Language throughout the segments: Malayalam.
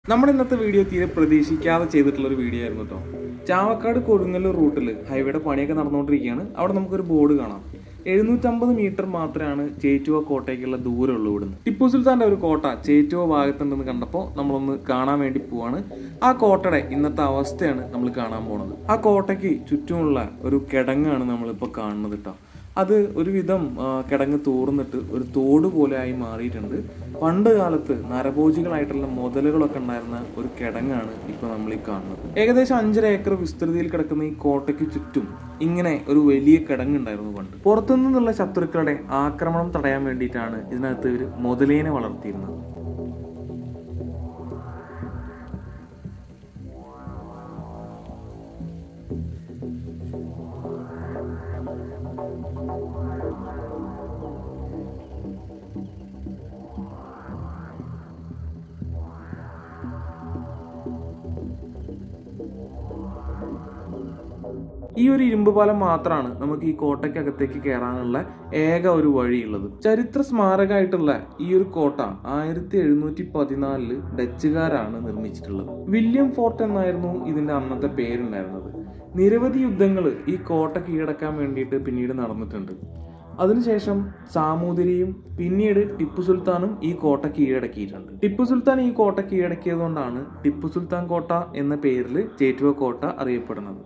നമ്മുടെ ഇന്നത്തെ വീഡിയോ തീരെ പ്രതീക്ഷിക്കാതെ ചെയ്തിട്ടുള്ള ഒരു വീഡിയോ ആയിരുന്നു കേട്ടോ ചാവക്കാട് കൊടുങ്ങല്ലൂർ റൂട്ടിൽ ഹൈവേയുടെ പണിയൊക്കെ നടന്നുകൊണ്ടിരിക്കുകയാണ് അവിടെ നമുക്കൊരു ബോർഡ് കാണാം എഴുന്നൂറ്റമ്പത് മീറ്റർ മാത്രമാണ് ചേറ്റുവ കോട്ടയ്ക്കുള്ള ദൂരമുള്ളൂ ഇവിടുന്ന് ടിപ്പു സുൽത്താന്റെ ഒരു കോട്ട ചേറ്റുവ ഭാഗത്തുണ്ടെന്ന് കണ്ടപ്പോൾ നമ്മളൊന്ന് കാണാൻ വേണ്ടി പോവാണ് ആ കോട്ടയുടെ ഇന്നത്തെ അവസ്ഥയാണ് നമ്മൾ കാണാൻ പോണത് ആ കോട്ടയ്ക്ക് ചുറ്റുമുള്ള ഒരു കിടങ്ങാണ് നമ്മളിപ്പോൾ കാണുന്നത് കേട്ടോ അത് ഒരുവിധം ആ, കിടങ്ങ് തൂർന്നിട്ട് ഒരു തോട് പോലെ ആയി മാറിയിട്ടുണ്ട് പണ്ട് കാലത്ത് നരഭോജികളായിട്ടുള്ള മുതലുകളൊക്കെ ഉണ്ടായിരുന്ന ഒരു കിടങ്ങാണ് ഇപ്പൊ നമ്മൾ ഈ കാണുന്നത് ഏകദേശം അഞ്ചര ഏക്കർ വിസ്തൃതിയിൽ കിടക്കുന്ന ഈ കോട്ടയ്ക്ക് ചുറ്റും ഇങ്ങനെ ഒരു വലിയ കിടങ്ങുണ്ടായിരുന്നു പണ്ട് പുറത്തു നിന്നുള്ള ശത്രുക്കളുടെ ആക്രമണം തടയാൻ വേണ്ടിയിട്ടാണ് ഇതിനകത്ത് ഇവർ മുതലേനെ വളർത്തിയിരുന്നത് ഈ ഒരു ഇരുമ്പ് പാലം മാത്രമാണ് നമുക്ക് ഈ കോട്ടയ്ക്കകത്തേക്ക് കയറാനുള്ള ഏക ഒരു വഴിയുള്ളത് ചരിത്ര സ്മാരകമായിട്ടുള്ള ഈ ഒരു കോട്ട ആയിരത്തി എഴുന്നൂറ്റി പതിനാലില് ഡച്ചുകാരാണ് നിർമ്മിച്ചിട്ടുള്ളത് വില്യം ഫോർട്ട് എന്നായിരുന്നു ഇതിന്റെ അന്നത്തെ പേരുണ്ടായിരുന്നത് നിരവധി യുദ്ധങ്ങൾ ഈ കോട്ട കീഴടക്കാൻ വേണ്ടിയിട്ട് പിന്നീട് നടന്നിട്ടുണ്ട് അതിനുശേഷം സാമൂതിരിയും പിന്നീട് ടിപ്പു സുൽത്താനും ഈ കോട്ട കീഴടക്കിയിട്ടുണ്ട് ടിപ്പു സുൽത്താൻ ഈ കോട്ട കീഴടക്കിയത് കൊണ്ടാണ് ടിപ്പു സുൽത്താൻ കോട്ട എന്ന പേരിൽ ചേറ്റുവ കോട്ട അറിയപ്പെടുന്നത്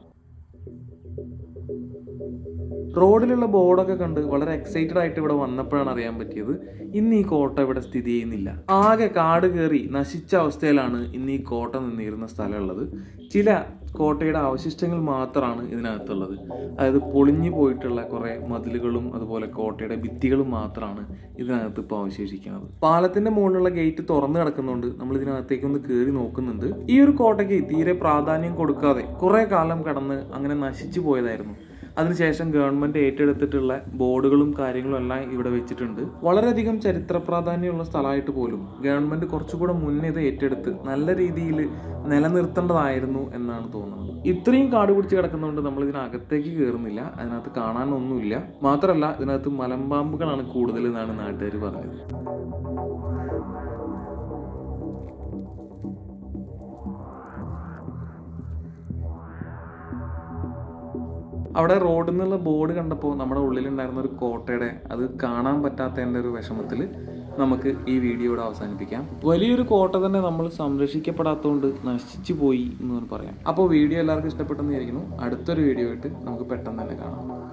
റോഡിലുള്ള ബോർഡൊക്കെ കണ്ട് വളരെ എക്സൈറ്റഡ് ആയിട്ട് ഇവിടെ വന്നപ്പോഴാണ് അറിയാൻ പറ്റിയത് ഇന്ന് ഈ കോട്ട ഇവിടെ സ്ഥിതി ചെയ്യുന്നില്ല ആകെ കാട് കയറി നശിച്ച അവസ്ഥയിലാണ് ഇന്ന് ഈ കോട്ട നിന്നിരുന്ന സ്ഥലമുള്ളത് ചില കോട്ടയുടെ അവശിഷ്ടങ്ങൾ മാത്രമാണ് ഇതിനകത്തുള്ളത് അതായത് പൊളിഞ്ഞു പോയിട്ടുള്ള കുറെ മതിലുകളും അതുപോലെ കോട്ടയുടെ ഭിത്തികളും മാത്രമാണ് ഇതിനകത്ത് ഇപ്പോൾ അവശേഷിക്കുന്നത് പാലത്തിന്റെ മുകളിലുള്ള ഗേറ്റ് തുറന്നു കിടക്കുന്നുണ്ട് നമ്മൾ ഇതിനകത്തേക്ക് ഒന്ന് കയറി നോക്കുന്നുണ്ട് ഈ ഒരു കോട്ടയ്ക്ക് തീരെ പ്രാധാന്യം കൊടുക്കാതെ കുറെ കാലം കടന്ന് അങ്ങനെ നശിച്ചു പോയതായിരുന്നു അതിനുശേഷം ഗവൺമെന്റ് ഏറ്റെടുത്തിട്ടുള്ള ബോർഡുകളും കാര്യങ്ങളും എല്ലാം ഇവിടെ വെച്ചിട്ടുണ്ട് വളരെയധികം ചരിത്ര പ്രാധാന്യമുള്ള സ്ഥലമായിട്ട് പോലും ഗവൺമെന്റ് കുറച്ചുകൂടെ മുന്നേ ഇത് ഏറ്റെടുത്ത് നല്ല രീതിയിൽ നിലനിർത്തേണ്ടതായിരുന്നു എന്നാണ് തോന്നുന്നത് ഇത്രയും കാട് പിടിച്ച് കിടക്കുന്നതുകൊണ്ട് നമ്മൾ ഇതിനകത്തേക്ക് കയറുന്നില്ല അതിനകത്ത് കാണാനൊന്നുമില്ല മാത്രമല്ല ഇതിനകത്ത് മലമ്പാമ്പുകളാണ് കൂടുതൽ എന്നാണ് നാട്ടുകാർ പറഞ്ഞത് അവിടെ റോഡിൽ നിന്നുള്ള ബോർഡ് കണ്ടപ്പോൾ നമ്മുടെ ഉള്ളിലുണ്ടായിരുന്ന ഒരു കോട്ടയുടെ അത് കാണാൻ പറ്റാത്തതിൻ്റെ ഒരു വിഷമത്തിൽ നമുക്ക് ഈ വീഡിയോ ഇവിടെ അവസാനിപ്പിക്കാം വലിയൊരു കോട്ട തന്നെ നമ്മൾ സംരക്ഷിക്കപ്പെടാത്തതുകൊണ്ട് നശിച്ചു പോയി എന്ന് പറയാം അപ്പോൾ വീഡിയോ എല്ലാവർക്കും ഇഷ്ടപ്പെട്ടെന്ന് വിചാരിക്കുന്നു അടുത്തൊരു വീഡിയോ ആയിട്ട് നമുക്ക് പെട്ടെന്ന് തന്നെ കാണാം